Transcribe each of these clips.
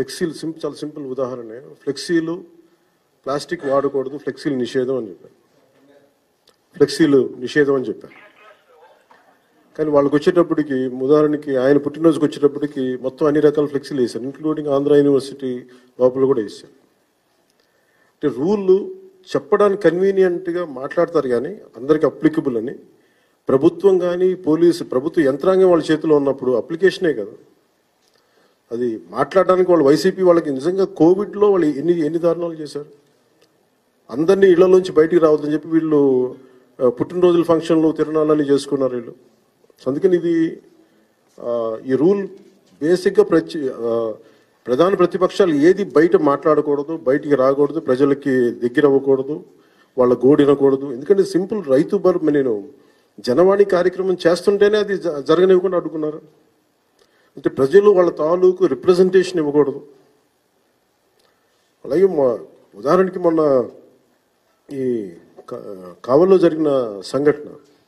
ఫ్లెక్సీలు సింపుల్ చాలా సింపుల్ ఉదాహరణ ఫ్లెక్సీలు ప్లాస్టిక్ వాడకూడదు ఫ్లెక్సీలు నిషేధం అని చెప్పారు ఫ్లెక్సీలు నిషేధం అని చెప్పారు కానీ వాళ్ళకి వచ్చేటప్పటికి ఉదాహరణకి ఆయన పుట్టినరోజుకి వచ్చేటప్పటికి మొత్తం అన్ని రకాల ఫ్లెక్సీలు వేశారు ఇంక్లూడింగ్ ఆంధ్ర యూనివర్సిటీ లోపల కూడా వేశారు అంటే రూల్ చెప్పడానికి కన్వీనియంట్గా మాట్లాడతారు కానీ అందరికి అప్లికబుల్ అని ప్రభుత్వం కానీ పోలీసు ప్రభుత్వ యంత్రాంగం వాళ్ళ చేతిలో ఉన్నప్పుడు అప్లికేషనే కదా అది మాట్లాడడానికి వాళ్ళు వైసీపీ వాళ్ళకి నిజంగా కోవిడ్లో వాళ్ళు ఎన్ని ఎన్ని దారుణాలు చేశారు అందరినీ ఇళ్లలోంచి బయటికి రావద్దని చెప్పి వీళ్ళు ఆ, పుట్టినరోజుల ఫంక్షన్లు తిరణాలని చేసుకున్నారు వీళ్ళు సో అందుకని ఇది ఆ, ఈ రూల్ బేసిక్గా ప్రతి ఆ, ప్రధాన ప్రతిపక్షాలు ఏది బయట మాట్లాడకూడదు బయటికి రాకూడదు ప్రజలకి దగ్గర అవ్వకూడదు వాళ్ళ గోడినకూడదు ఎందుకంటే సింపుల్ రైతు బర్ నేను జనవాణి కార్యక్రమం చేస్తుంటేనే అది జ- జరగనివ్వకుండా అడ్డుకున్నారు అంటే ప్రజలు వాళ్ళ తాలూకు రిప్రజెంటేషన్ ఇవ్వకూడదు అలాగే మా- ఉదాహరణకి మొన్న ఈ కా- కావల్లో జరిగిన సంఘటన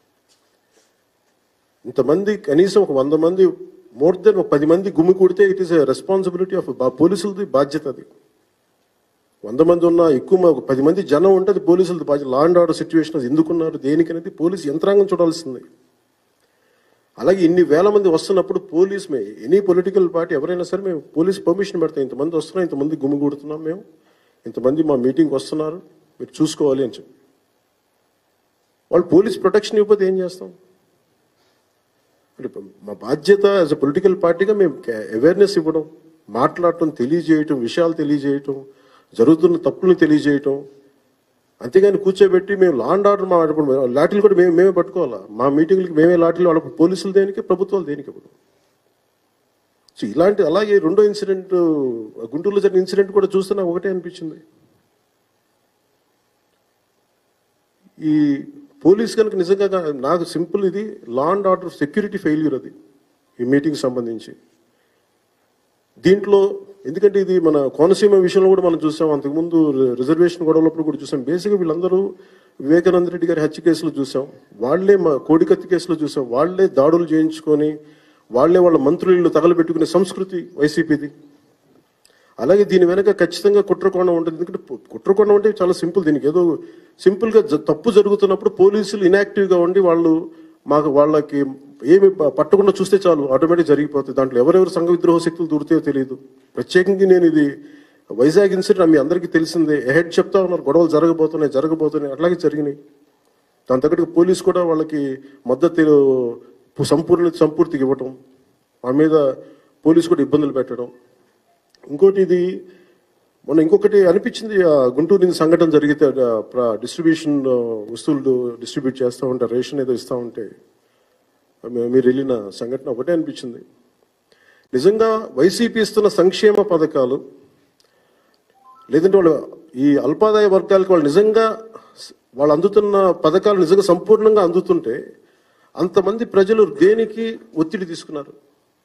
ఇంతమంది కనీసం ఒక వంద మంది మోర్ దెన్ ఒక పది మంది గుమి కూడితే ఇట్ ఈస్ రెస్పాన్సిబిలిటీ ఆఫ్ పోలీసులది బాధ్యత అది వంద మంది ఉన్నా ఎక్కువ మ- ఒక పది మంది జనం ఉంటే అది పోలీసులది బాధ్యత లా అండ్ ఆర్డర్ సిచ్యువేషన్ అది ఎందుకున్నారు దేనికనేది పోలీసు యంత్రాంగం చూడాల్సింది అలాగే ఇన్ని వేల మంది వస్తున్నప్పుడు police may any political party ఎవరైనా సరే మేము పోలీస్ పర్మిషన్ పెడతాం ఇంతమంది వస్తున్నాం ఇంతమంది గుమిగూడుతున్నాం మేము ఇంతమంది మా మీటింగ్కి వస్తున్నారు మీరు చూసుకోవాలి అని చెప్పి వాళ్ళు పోలీస్ ప్రొటెక్షన్ ఇవ్వకపోతే ఏం చేస్తాం అంటే ఇప్పుడు మా బాధ్యత యాజ్ అ పొలిటికల్ పార్టీగా మేము అవేర్నెస్ ఇవ్వడం మాట్లాడటం తెలియజేయటం విషయాలు తెలియజేయటం జరుగుతున్న తప్పులను తెలియజేయటం అంతేగాని కూర్చోబెట్టి మేము లా అండ్ ఆర్డర్ మా ఇప్పుడు లాఠీలు కూడా మేము మేమే పట్టుకోవాలా మా మీటింగ్లకి మేమే లాఠీలు వాళ్ళ పోలీసులు దేనికి ప్రభుత్వాలు దేనికి ఇప్పుడు సో ఇలాంటి అలాగే రెండో ఇన్సిడెంట్ గుంటూరులో జరిగిన ఇన్సిడెంట్ కూడా చూస్తే నాకు ఒకటే అనిపించింది ఈ పోలీస్ కనుక నిజంగా గా- నాకు సింపుల్ ఇది law and order security failure అది ఈ మీటింగ్ సంబంధించి దీంట్లో ఎందుకంటే ఇది మన కోనసీమ విషయంలో కూడా మనం చూసాం అంతకుముందు రి- రిజర్వేషన్ గొడవలప్పుడు కూడా చూసాం బేసిక్గా వీళ్ళందరూ వివేకానంద రెడ్డి గారి హత్య కేసులో చూసాం వాళ్లే మా కోడికత్తి కేసులో చూసాం వాళ్లే దాడులు చేయించుకొని వాళ్లే వాళ్ళ మంత్రులు తగలబెట్టుకునే సంస్కృతి వైసీపీది అలాగే దీని వెనక ఖచ్చితంగా కుట్రకోణం ఉంటుంది ఎందుకంటే పు- కుట్రకోణం అంటే చాలా సింపుల్ దీనికి ఏదో సింపుల్గా జ- తప్పు జరుగుతున్నప్పుడు పోలీసులు ఇనాక్టివ్గా ఉండి వాళ్ళు మాకు వాళ్ళకి ఏమి ప- పట్టకుండా చూస్తే చాలు ఆటోమేటిక్ జరిగిపోతుంది దాంట్లో ఎవరెవరు సంఘ విద్రోహ శక్తులు దూరితే తెలియదు ప్రత్యేకంగా నేను ఇది వైజాగ్ ఇన్సిడెంట్ మీ అందరికీ తెలిసిందే ఎహెడ్ చెప్తా ఉన్నారు గొడవలు జరగబోతున్నాయి జరగబోతున్నాయి అట్లాగే జరిగినాయి దాని తగ్గట్టు పోలీస్ కూడా వాళ్ళకి మద్దతు సంపూర్ణ సంపూర్తిగా ఇవ్వటం వాళ్ళ మీద పోలీస్ కూడా ఇబ్బందులు పెట్టడం ఇంకోటి ఇది మొన్న ఇంకొకటి అనిపించింది ఆ గుంటూరు నుంచి సంఘటన జరిగితే డిస్ట్రిబ్యూషన్ వస్తువులు డిస్ట్రిబ్యూట్ చేస్తూ ఉంటే రేషన్ ఏదో ఇస్తూ ఉంటే మీ- మీరు వెళ్ళిన సంఘటన ఒకటే అనిపించింది నిజంగా వైసీపీ ఇస్తున్న సంక్షేమ పథకాలు లేదంటే వాళ్ళు ఈ అల్పాదాయ వర్గాలకు వాళ్ళు నిజంగా స- వాళ్ళు అందుతున్న పథకాలు నిజంగా సంపూర్ణంగా అందుతుంటే అంతమంది ప్రజలు దేనికి ఒత్తిడి తీసుకున్నారు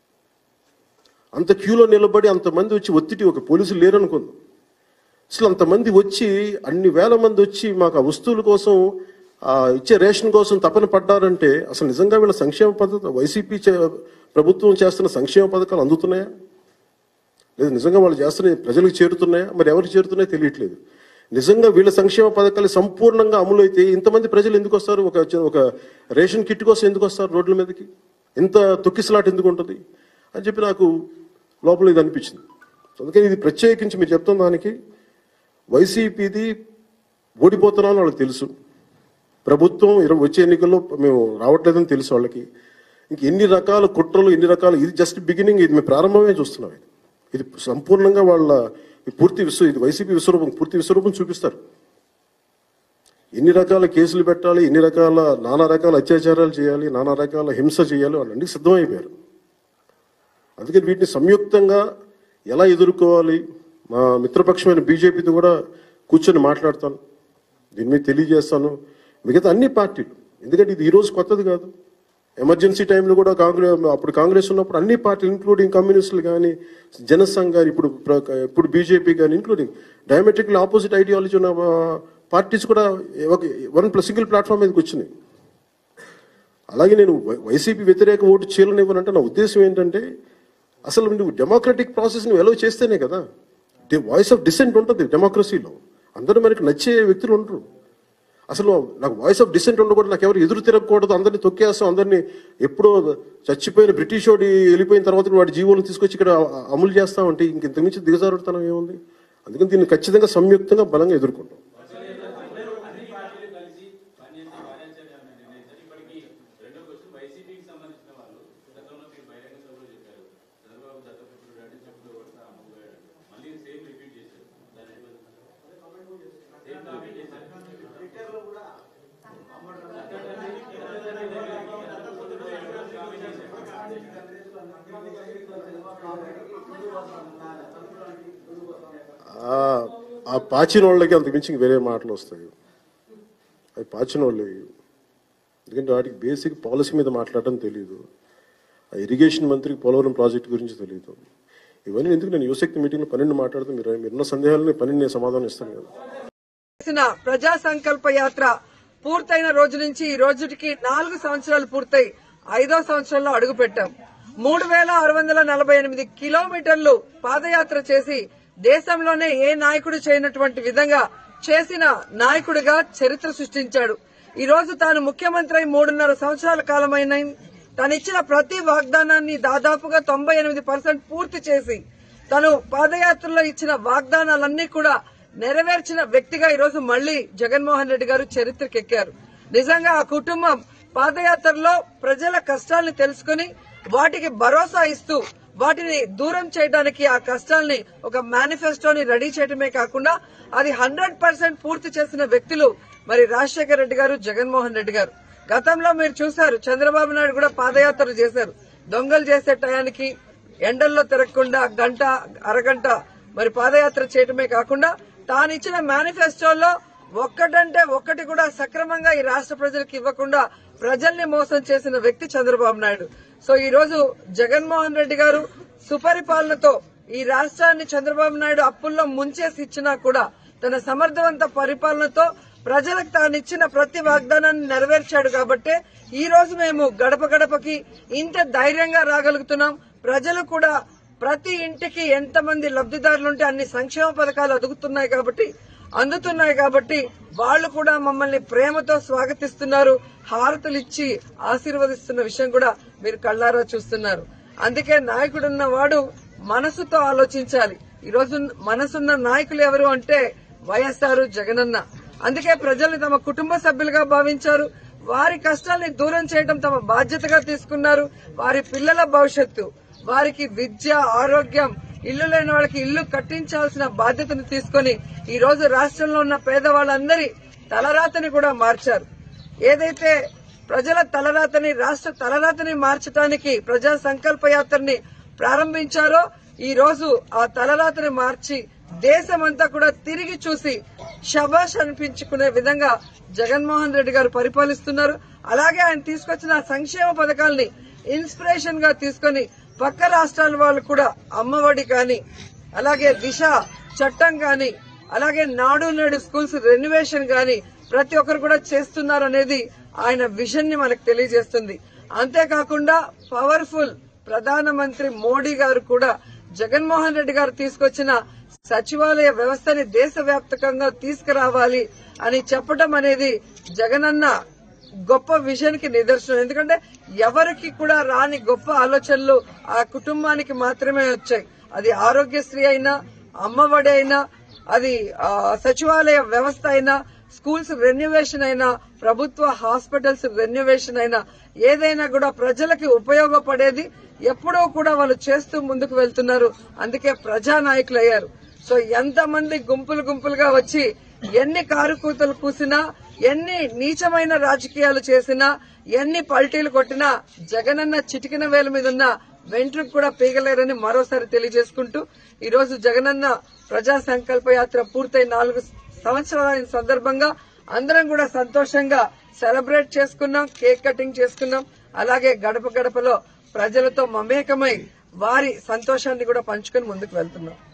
అంత క్యూలో నిలబడి అంతమంది వచ్చి ఒత్తిడి ఒక పోలీసులు లేరనుకుంది అసలు అంతమంది వచ్చి అన్ని వేల మంది వచ్చి మాకు ఆ వస్తువుల కోసం ఆ ఇచ్చే రేషన్ కోసం తపన పడ్డారంటే అసలు నిజంగా వీళ్ళ సంక్షేమ పద్ధతి వైసీపీ చే- ప్రభుత్వం చేస్తున్న సంక్షేమ పథకాలు అందుతున్నాయా లేదు నిజంగా వాళ్ళు చేస్తున్న ప్రజలకు చేరుతున్నాయా మరి ఎవరికి చేరుతున్నాయో తెలియట్లేదు నిజంగా వీళ్ళ సంక్షేమ పథకాలు సంపూర్ణంగా అమలు అయితే ఇంతమంది ప్రజలు ఎందుకు వస్తారు ఒక ఒక రేషన్ కిట్ కోసం ఎందుకు వస్తారు రోడ్ల మీదకి ఇంత తొక్కిసలాట ఎందుకు ఉంటుంది అని చెప్పి నాకు లోపల ఇది అనిపించింది అందుకని ఇది ప్రత్యేకించి మీరు చెప్తున్న దానికి వైసీపీది ఓడిపోతున్నామని వాళ్ళకి తెలుసు ప్రభుత్వం ఇరవై వచ్చే ఎన్నికల్లో మేము రావట్లేదని తెలుసు వాళ్ళకి ఇంక ఎన్ని రకాల కుట్రలు ఎన్ని రకాల ఇది జస్ట్ బిగినింగ్ ఇది మేము ప్రారంభమే చూస్తున్నాం ఇది ఇది సంపూర్ణంగా వాళ్ళ ఈ పూర్తి విశ్వ ఇది వైసీపీ విశ్వరూపం పూర్తి విశ్వరూపం చూపిస్తారు ఎన్ని రకాల కేసులు పెట్టాలి ఎన్ని రకాల నానా రకాల అత్యాచారాలు చేయాలి నానా రకాల హింస చేయాలి వాళ్ళందరికీ సిద్ధమైపోయారు అందుకని వీటిని సంయుక్తంగా ఎలా ఎదుర్కోవాలి మా మిత్రపక్షమైన బీజేపీతో కూడా కూర్చొని మాట్లాడతాను దీని మీద తెలియజేస్తాను మిగతా అన్ని పార్టీలు ఎందుకంటే ఇది ఈరోజు కొత్తది కాదు ఎమర్జెన్సీ టైంలో కూడా కాంగ్రెస్ అప్పుడు కాంగ్రెస్ ఉన్నప్పుడు అన్ని పార్టీలు ఇంక్లూడింగ్ కమ్యూనిస్టులు కానీ జనసంఘ్ కానీ ఇప్పుడు ప్ర- ఇప్పుడు బీజేపీ కానీ ఇంక్లూడింగ్ డయామెట్రిక్లీ ఆపోజిట్ ఐడియాలజీ ఉన్న పార్టీస్ కూడా ఒక వన్ ప్లస్ సింగిల్ ప్లాట్ఫామ్ మీదకి వచ్చినాయి అలాగే నేను వై- వైసీపీ వ్యతిరేక ఓటు చేయాలనివ్వనంటే నా ఉద్దేశం ఏంటంటే అసలు నువ్వు డెమోక్రటిక్ ప్రాసెస్ నువ్వు ఎలో చేస్తేనే కదా వాయిస్ ఆఫ్ డిసెంట్ ఉంటుంది డెమోక్రసీలో అందరూ మనకి నచ్చే వ్యక్తులు ఉండరు అసలు నాకు వాయిస్ ఆఫ్ డిసెంట్ ఉండకూడదు నాకు ఎవరు ఎదురు తిరగకూడదు అందరినీ తొక్కేస్తాం అందరినీ ఎప్పుడో చచ్చిపోయిన బ్రిటిష్ వాడి వెళ్ళిపోయిన తర్వాత వాడి జీవోలను తీసుకొచ్చి ఇక్కడ అమలు చేస్తామంటే ఇంక ఇంతకుమించి దిగజారుడుతనం ఏముంది అందుకని దీన్ని ఖచ్చితంగా సంయుక్తంగా బలంగా ఎదుర్కొంటాం రెండో క్వశ్చన్ వైసీపీకి సంబంధించిన వాళ్ళు గతంలో మీరు బహిరంగ సభలో చెప్పారు చంద్రబాబు దత్తపుత్రుడు అంటే చెప్పుడు కొడతా అమ్మగాడు మళ్ళీ సేమ్ రిపీట్ చేశారు దాని సేమ్ రిపీట్ చేశారు ఆ- ఆ పాచిన వాళ్ళకి అంతకు మించి ఇంక వేరే మాటలు వస్తాయి అవి పాచిన వాళ్ళే ఎందుకంటే వాటికి బేసిక్ పాలసీ మీద మాట్లాడడం తెలియదు ఆ ఇరిగేషన్ మంత్రికి పోలవరం ప్రాజెక్ట్ గురించి తెలియదు ఇవన్నీ ఎందుకు నేను యువశక్తి మీటింగ్లో పన్నెండు మాట్లాడితే మీరు మీరున్న సందేహాలని పన్నెండు నేను సమాధానం ఇస్తాను కదా చేసిన ప్రజా సంకల్ప యాత్ర పూర్తయిన రోజు నుంచి ఈ రోజుకి నాలుగు సంవత్సరాలు పూర్తయి ఐదో సంవత్సరంలో అడుగు పెట్టాం మూడు వేల ఆరు వందల నలభై ఎనిమిది కిలోమీటర్లు పాదయాత్ర చేసి దేశంలోనే ఏ నాయకుడు చేయనటువంటి విధంగా చేసిన నాయకుడిగా చరిత్ర సృష్టించాడు ఈ రోజు తాను ముఖ్యమంత్రి అయి మూడున్నర సంవత్సరాల కాలమైన తను ఇచ్చిన ప్రతి వాగ్దానాన్ని దాదాపుగా తొంభై ఎనిమిది పర్సెంట్ పూర్తి చేసి తను పాదయాత్రలో ఇచ్చిన వాగ్దానాలన్నీ కూడా నెరవేర్చిన వ్యక్తిగా ఈరోజు మళ్లీ జగన్మోహన్ రెడ్డి గారు చరిత్రకెక్కారు నిజంగా ఆ కుటుంబం పాదయాత్రలో ప్రజల కష్టాల్ని తెలుసుకుని వాటికి భరోసా ఇస్తూ వాటిని దూరం చేయడానికి ఆ కష్టాల్ని ఒక మేనిఫెస్టోని రెడీ చేయడమే కాకుండా అది హండ్రెడ్ పర్సెంట్ పూర్తి చేసిన వ్యక్తులు మరి రాజశేఖర రెడ్డి గారు జగన్మోహన్ రెడ్డి గారు గతంలో మీరు చూశారు చంద్రబాబు నాయుడు కూడా పాదయాత్ర చేశారు దొంగలు చేసే టయానికి ఎండల్లో తిరగకుండా గంట అరగంట మరి పాదయాత్ర చేయటమే కాకుండా తానిచ్చిన మేనిఫెస్టోలో ఒక్కటంటే ఒక్కటి కూడా సక్రమంగా ఈ రాష్ట్ర ప్రజలకు ఇవ్వకుండా ప్రజల్ని మోసం చేసిన వ్యక్తి చంద్రబాబు నాయుడు సో ఈ రోజు జగన్మోహన్ రెడ్డి గారు సుపరిపాలనతో ఈ రాష్ట్రాన్ని చంద్రబాబు నాయుడు అప్పుల్లో ముంచేసి ఇచ్చినా కూడా తన సమర్థవంత పరిపాలనతో ప్రజలకు తాను ఇచ్చిన ప్రతి వాగ్దానాన్ని నెరవేర్చాడు కాబట్టే ఈ రోజు మేము గడప గడపకి ఇంత ధైర్యంగా రాగలుగుతున్నాం ప్రజలు కూడా ప్రతి ఇంటికి ఎంతమంది లబ్దిదారులుంటే అన్ని సంక్షేమ పథకాలు అదుగుతున్నాయి కాబట్టి అందుతున్నాయి కాబట్టి వాళ్ళు కూడా మమ్మల్ని ప్రేమతో స్వాగతిస్తున్నారు హారతులు ఇచ్చి ఆశీర్వదిస్తున్న విషయం కూడా మీరు కళ్ళారా చూస్తున్నారు అందుకే నాయకుడున్న వాడు మనసుతో ఆలోచించాలి ఈ రోజు మనసున్న నాయకులు ఎవరు అంటే వైఎస్ఆర్ జగనన్న అందుకే ప్రజల్ని తమ కుటుంబ సభ్యులుగా భావించారు వారి కష్టాల్ని దూరం చేయడం తమ బాధ్యతగా తీసుకున్నారు వారి పిల్లల భవిష్యత్తు వారికి విద్య ఆరోగ్యం ఇల్లు లేని వాళ్ళకి ఇల్లు కట్టించాల్సిన బాధ్యతను తీసుకొని ఈ రోజు రాష్ట్రంలో ఉన్న పేదవాళ్ళందరి తలరాతని కూడా మార్చారు ఏదైతే ప్రజల తలరాతని రాష్ట్ర తలరాతని మార్చడానికి ప్రజా సంకల్ప యాత్రని ప్రారంభించారో ఈ రోజు ఆ తలరాతని మార్చి దేశమంతా కూడా తిరిగి చూసి శబాష్ అనిపించుకునే విధంగా జగన్మోహన్ రెడ్డి గారు పరిపాలిస్తున్నారు అలాగే ఆయన తీసుకొచ్చిన సంక్షేమ పథకాల్ని ఇన్స్పిరేషన్ గా తీసుకొని పక్క రాష్ట్రాల వాళ్ళు కూడా అమ్మఒడి కానీ అలాగే దిశ చట్టం కానీ అలాగే నాడు నేడు స్కూల్స్ రెన్యువేషన్ గాని ప్రతి ఒక్కరు కూడా చేస్తున్నారు అనేది ఆయన విజన్ ని మనకు తెలియజేస్తుంది అంతేకాకుండా పవర్ఫుల్ ప్రధానమంత్రి మోడీ గారు కూడా జగన్మోహన్ రెడ్డి గారు తీసుకొచ్చిన సచివాలయ వ్యవస్థని దేశవ్యాప్తంగా తీసుకురావాలి అని చెప్పడం అనేది జగనన్న గొప్ప విజన్ కి నిదర్శనం ఎందుకంటే ఎవరికి కూడా రాని గొప్ప ఆలోచనలు ఆ కుటుంబానికి మాత్రమే వచ్చాయి అది ఆరోగ్యశ్రీ అయినా అమ్మఒడి అయినా అది ఆ, సచివాలయ వ్యవస్థ అయినా స్కూల్స్ రెన్యువేషన్ అయినా ప్రభుత్వ హాస్పిటల్స్ రెన్యువేషన్ అయినా ఏదైనా కూడా ప్రజలకి ఉపయోగపడేది ఎప్పుడో కూడా వాళ్ళు చేస్తూ ముందుకు వెళ్తున్నారు అందుకే ప్రజా నాయకులు అయ్యారు సో ఎంతమంది గుంపులు గుంపులుగా వచ్చి ఎన్ని కారుకూతలు కూసినా ఎన్ని నీచమైన రాజకీయాలు చేసినా ఎన్ని పల్టీలు కొట్టినా జగనన్న చిటికిన వేల మీద ఉన్న వెంట్రుకు కూడా పీగలేరని మరోసారి తెలియజేసుకుంటూ ఈ రోజు జగనన్న ప్రజా సంకల్ప యాత్ర పూర్తయి నాలుగు సంవత్సరాల సందర్భంగా అందరం కూడా సంతోషంగా సెలబ్రేట్ చేసుకున్నాం కేక్ కటింగ్ చేసుకున్నాం అలాగే గడప గడపలో ప్రజలతో మమేకమై వారి సంతోషాన్ని కూడా పంచుకొని ముందుకు వెళ్తున్నాం